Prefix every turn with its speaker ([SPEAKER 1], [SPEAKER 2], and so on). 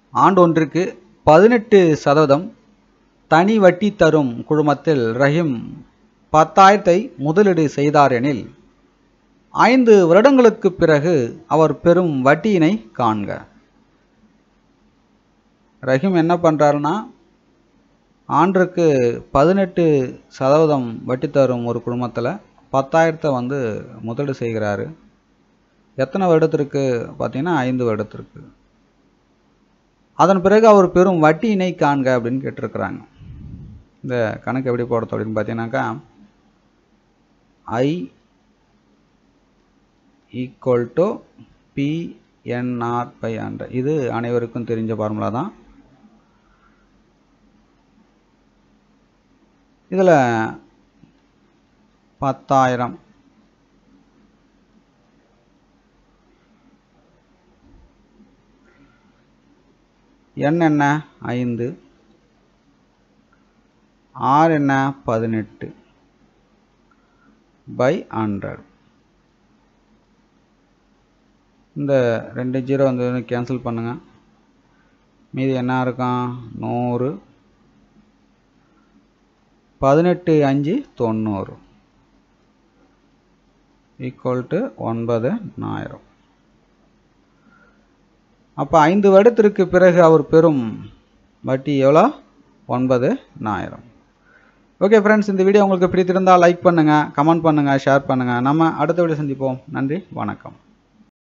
[SPEAKER 1] ஆண்டு ஒன்றுக்கு பதினெட்டு சதவீதம் தனி வட்டி தரும் குழுமத்தில் ரஹீம் பத்தாயிரத்தை முதலீடு செய்தார் எனில் ஐந்து வருடங்களுக்கு பிறகு அவர் பெறும் வட்டியினை காண்க ரஹீம் என்ன பண்ணுறாருன்னா ஆண்டுக்கு பதினெட்டு சதவீதம் வட்டி தரும் ஒரு குடும்பத்தில் பத்தாயிரத்தை வந்து முதலீடு செய்கிறாரு எத்தனை வருடத்திற்கு பார்த்தீங்கன்னா ஐந்து வருடத்திற்கு அதன் பிறகு அவர் பெறும் வட்டியினை காண்க அப்படின்னு கேட்டிருக்கிறாங்க இந்த கணக்கு எப்படி போடுறது அப்படின்னு பார்த்தீங்கன்னாக்கா I equal to PNR by hundred இது அனைவருக்கும் தெரிஞ்ச ஃபார்முலா தான் இதில் பத்தாயிரம் என் என்ன ஐந்து ஆர் என்ன பதினெட்டு பை ஹண்ட்ரட் இந்த ரெண்டு ஜீரோ வந்து கேன்சல் பண்ணுங்கள் மீதி என்ன இருக்கும் நூறு பதினெட்டு அஞ்சு தொண்ணூறு ஈக்குவல் டு ஒன்பது ஆயிரம் அப்போ ஐந்து வருடத்திற்கு பிறகு அவர் பெறும் வட்டி எவ்வளோ ஒன்பது ஆயிரம் ஓகே ஃப்ரெண்ட்ஸ் இந்த வீடியோ உங்களுக்கு பிடித்திருந்தால் லைக் பண்ணுங்கள் கமெண்ட் பண்ணுங்கள் ஷேர் பண்ணுங்கள் நம்ம அடுத்த வீடியோ சந்திப்போம் நன்றி வணக்கம்